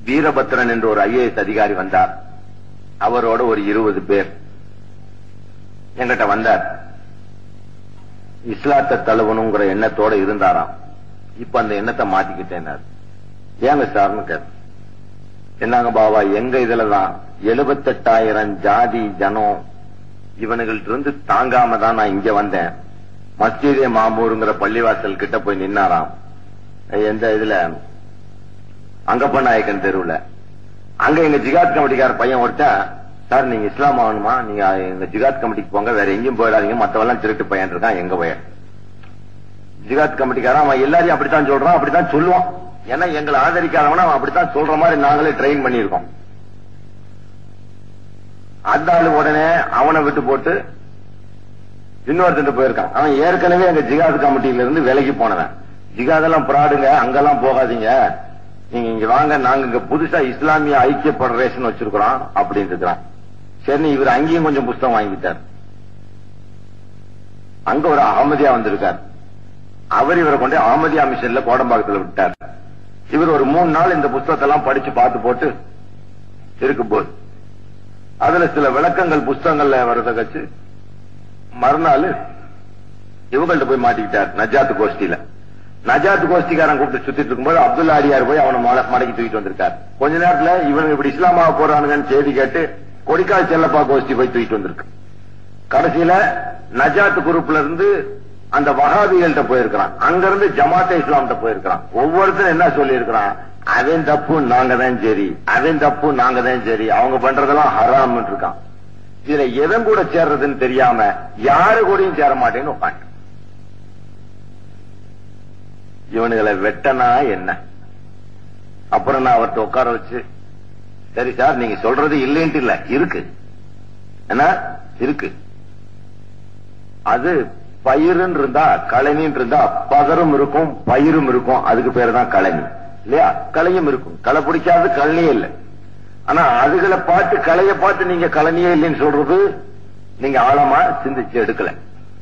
வீரபத்ரன் என்ற ஒரு ஐஏஎஸ் அதிகாரி வந்தார் அவரோட ஒரு இருபது பேர் எங்கிட்ட வந்தார் இஸ்லாத்தை தழுவணுங்கிற எண்ணத்தோட இருந்தாராம் இப்ப அந்த எண்ணத்தை மாத்திக்கிட்டேன் ஏங்க சார்னு கேட்டேன் என்னங்க பாபா எங்க இதுலதான் எழுபத்தெட்டாயிரம் ஜாதி ஜனம் இவனுங்கள்ட்ட இருந்து தாங்காம தான் நான் இங்க வந்தேன் மஸ்ஜிதே மாமூருங்கிற பள்ளிவாசல் கிட்ட போய் நின்னாராம் எந்த இதுல அங்கப்ப நாயக்கன் தெருவுல அங்க எங்க ஜிகாத் கமிட்டிக்கார பையன் ஒருத்தன் சார் நீங்க இஸ்லாம் ஆகணுமா நீங்க எங்க ஜிகாத் கமிட்டிக்கு போங்க வேற எங்கேயும் போயிடாதீங்க மத்தவெல்லாம் திருட்டு பையன் இருக்கான் எங்க பையன் ஜிகாத் கமிட்டிக்காரன் அவன் எல்லாரையும் அப்படித்தான் சொல்றான் அப்படித்தான் சொல்லுவான் ஏன்னா எங்களை ஆதரிக்காதவன அவன் அப்படித்தான் சொல்ற மாதிரி நாங்களே ட்ரெயின் பண்ணியிருக்கோம் அந்த ஆளு உடனே அவனை விட்டு போட்டு இன்னொருத்தன் போயிருக்கான் அவன் ஏற்கனவே எங்க ஜிகாத் கமிட்டியில இருந்து விலகி போனவன் ஜிகாதெல்லாம் பிராடுங்க அங்கெல்லாம் போகாதீங்க நீங்க இங்க வாங்க நாங்க இங்க புதுசா இஸ்லாமிய ஐக்கிய பெடரேஷன் வச்சிருக்கிறோம் அப்படின்னு இருக்கிறான் சரி இவர் அங்கேயும் கொஞ்சம் புஸ்தகம் வாங்கிட்டார் அங்க ஒரு அகமதியா வந்திருக்கார் அவர் இவரை கொண்டு அகமதியா மிஷன்ல கோடம்பாக்கத்துல விட்டார் இவர் ஒரு மூணு நாள் இந்த புஸ்தகத்தை எல்லாம் படிச்சு பார்த்து போட்டு இருக்கு போது அதுல சில விளக்கங்கள் புஸ்தகங்கள்ல வரத கச்சு மறுநாள் இவங்கள்ட்ட போய் மாட்டிக்கிட்டார் நஜாத் கோஷ்டியில நஜாத் கோஷ்டிக்காரன் கூப்பிட்டு சுத்திட்டு இருக்கும்போது அப்துல்லா அடியார் போய் அவனை மட- மடக்கி தூக்கிட்டு வந்திருக்கார் கொஞ்ச நேரத்துல இவனுக்கு இப்படி இஸ்லாமாக போறானுங்கன்னு செய்தி கேட்டு கொடிக்கால் செல்லப்பா கோஷ்டி போய் தூக்கிட்டு வந்திருக்கு கடைசியில நஜாத் குரூப்ல இருந்து அந்த வஹாபிகள்கிட்ட போயிருக்கிறான் அங்க இருந்து ஜமாத்தே இஸ்லாம்கிட்ட போயிருக்கிறான் ஒவ்வொருத்தரும் என்ன சொல்லி இருக்கிறான் அவன் தப்பு நாங்க தான் சரி அவன் தப்பு நாங்க தான் சரி அவங்க பண்றதெல்லாம் ஹராம் இருக்கான் இதுல எதன் கூட சேர்றதுன்னு தெரியாம யாரு கூடயும் சேர மாட்டேன்னு உட்காந்து இவனுகளை வெட்டனா என்ன அப்புறம் நான் அவர்கிட்ட உட்கார வச்சு சரி சார் நீங்க சொல்றது இல்லைன்ட்டு இல்ல இருக்கு என்ன இருக்கு அது பயிருன்னு இருந்தா கழனின்னு இருந்தா பதரும் இருக்கும் பயிரும் இருக்கும் அதுக்கு பேரு தான் கழனி இல்லையா களையும் இருக்கும் களை பிடிக்காது கழனியே இல்லை ஆனா அதுகளை பார்த்து களைய பார்த்து நீங்க கழனியே இல்லைன்னு சொல்றது நீங்க ஆழமா சிந்திச்சு எடுக்கல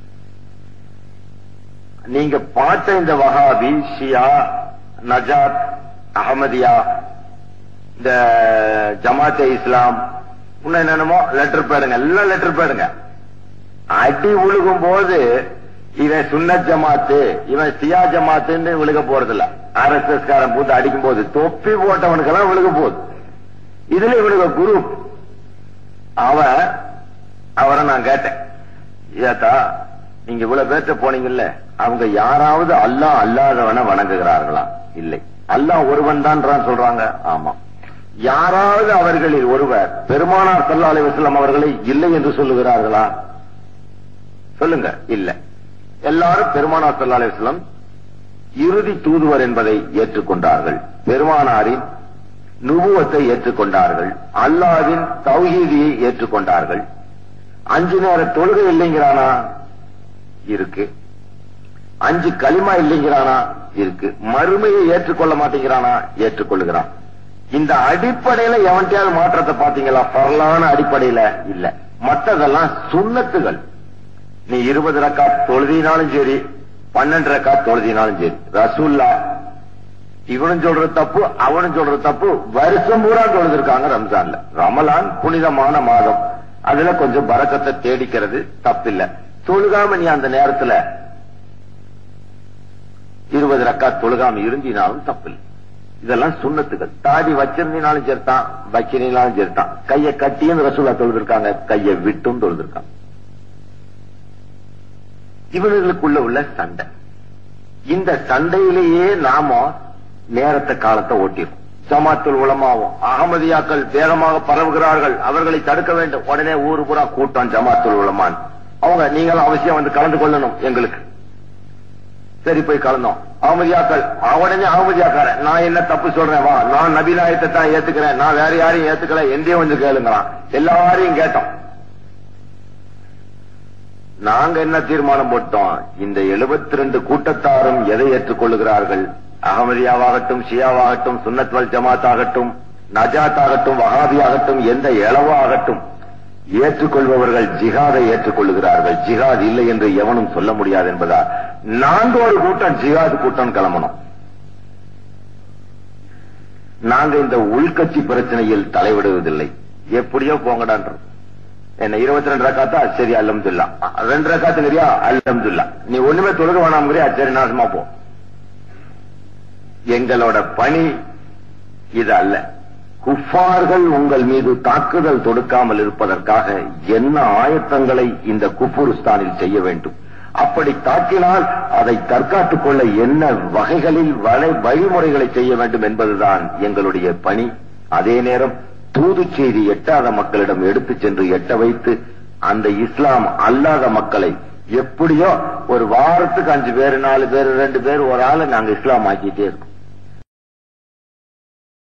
நீங்க பார்த்த இந்த வஹாபி ஷியா நஜாத் அகமதியா இந்த ஜமாத்தே இஸ்லாம் இன்னும் என்னென்னமோ லெட்டர் பேடுங்க எல்லாம் லெட்டர் பேடுங்க அடி உழுகும் போது இவன் சுன்னத் ஜமாத்து இவன் சியா ஜமாத்துன்னு விழுக போறது இல்ல ஆர் எஸ் எஸ் காரன் போட்டு அடிக்கும் போது தொப்பி போட்டவனுக்கெல்லாம் விழுக போகுது இதுல இவனுக்கு குரு அவன் அவரை நான் கேட்டேன் ஏத்தா நீங்க இவ்வளவு பேர்த்த போனீங்கல்ல அவங்க யாராவது அல்லாஹ் அல்லாதவனை வணங்குகிறார்களா இல்லை அல்லாஹ் ஒருவன் தான் சொல்றாங்க ஆமா யாராவது அவர்களில் ஒருவர் பெருமானார் ஸல்லல்லாஹு அலைஹி வஸல்லம் அவர்களை இல்லை என்று சொல்லுகிறார்களா சொல்லுங்க இல்ல எல்லாரும் பெருமானார் ஸல்லல்லாஹு அலைஹி வஸல்லம் இறுதி தூதுவர் என்பதை ஏற்றுக்கொண்டார்கள் பெருமானாரின் நுபுவத்தை ஏற்றுக்கொண்டார்கள் அல்லாஹ்வின் தௌஹீதியை ஏற்றுக்கொண்டார்கள் அஞ்சு நேர தொழுகை இல்லைங்கிறானா இருக்கு அஞ்சு களிமா இல்லைங்கிறானா இருக்கு மறுமையை ஏற்றுக்கொள்ள மாட்டேங்கிறானா ஏற்றுக்கொள்ளுகிறான் இந்த அடிப்படையில எவன்கிட்டயாவது மாற்றத்தை பாத்தீங்களா பரலான அடிப்படையில இல்ல மற்றதெல்லாம் சுண்ணத்துகள் நீ இருபது ரக்கா தொழுதினாலும் சரி பன்னெண்டு ரக்கா தொழுதினாலும் சரி ரசூல்லா இவனும் சொல்றது தப்பு அவனும் சொல்றது தப்பு வருஷம் பூரா தொழுதிருக்காங்க ரம்ஜான்ல ரமலான் புனிதமான மாதம் அதுல கொஞ்சம் பறக்கத்தை தேடிக்கிறது தப்பில்ல தொழுகாம நீ அந்த நேரத்துல இருபது ரக்கா தொழுகாம இருந்தினாலும் தப்பில்லை இதெல்லாம் சுண்ணத்துகள் தாடி வச்சிருந்தினாலும் சரிதான் வைக்கிறீங்களாலும் சரிதான் கையை கட்டியும் ரசூலா தொழுதிருக்காங்க கையை விட்டும் தொழுதிருக்காங்க இவர்களுக்குள்ள உள்ள சண்டை இந்த சண்டையிலேயே நாம நேரத்தை காலத்தை ஓட்டிடும் ஜமாத்துல் உலமாவும் அகமதியாக்கள் வேகமாக பரவுகிறார்கள் அவர்களை தடுக்க வேண்டும் உடனே ஊரு பூரா கூட்டம் ஜமாத்துல் உலமான் அவங்க நீங்களும் அவசியம் வந்து கலந்து கொள்ளணும் எங்களுக்கு சரி போய் கலந்தோம் அகமதியாக்கள் உடனே அகமதியாக்காரன் நான் என்ன தப்பு சொல்றேன் வா நான் நபிநாயத்தை தான் ஏத்துக்கிறேன் நான் வேற யாரையும் ஏத்துக்கல எந்தையும் வந்து கேளுங்களாம் எல்லாரையும் கேட்டோம் நாங்க என்ன தீர்மானம் போட்டோம் இந்த 72 ரெண்டு கூட்டத்தாரும் எதை ஏற்றுக்கொள்ளுகிறார்கள் அகமதியாவாகட்டும் ஷியாவாகட்டும் சுன்னத் வல் ஜமாத் ஆகட்டும் நஜாத் ஆகட்டும் வஹாபி ஆகட்டும் எந்த இளவோ ஆகட்டும் ஏற்றுக்கொள்பவர்கள் ஜிஹாதை ஏற்றுக்கொள்ளுகிறார்கள் ஜிஹாத் இல்லை என்று எவனும் சொல்ல முடியாது என்பதால் நான்கு ஒரு கூட்டம் ஜிஹாத் கூட்டம் கிளம்பணும் நாங்க இந்த உள்கட்சி பிரச்சனையில் தலையிடுவதில்லை எப்படியோ போங்கடான்றது என்ன இருபத்தி ரெண்டு ரக்காத்தா சரி அல்லம்துல்லா ரெண்டு ரக்காத்து நிறையா அல்லம்துல்லா நீ ஒண்ணுமே தொழுக வேணாம்ங்கிறியா சரி நாசமா போ எங்களோட பணி இது அல்ல குஃபார்கள் உங்கள் மீது தாக்குதல் தொடுக்காமல் இருப்பதற்காக என்ன ஆயத்தங்களை இந்த குப்புருஸ்தானில் செய்ய வேண்டும் அப்படி தாக்கினால் அதை தற்காத்துக் கொள்ள என்ன வகைகளில் வலை வழிமுறைகளை செய்ய வேண்டும் என்பதுதான் எங்களுடைய பணி அதே நேரம் தூது செய்தி எட்டாத மக்களிடம் எடுத்துச் சென்று எட்ட வைத்து அந்த இஸ்லாம் அல்லாத மக்களை எப்படியோ ஒரு வாரத்துக்கு அஞ்சு பேர் நாலு பேர் ரெண்டு பேர் ஒரு ஆளை நாங்க இஸ்லாம் ஆக்கிட்டே இருக்கோம்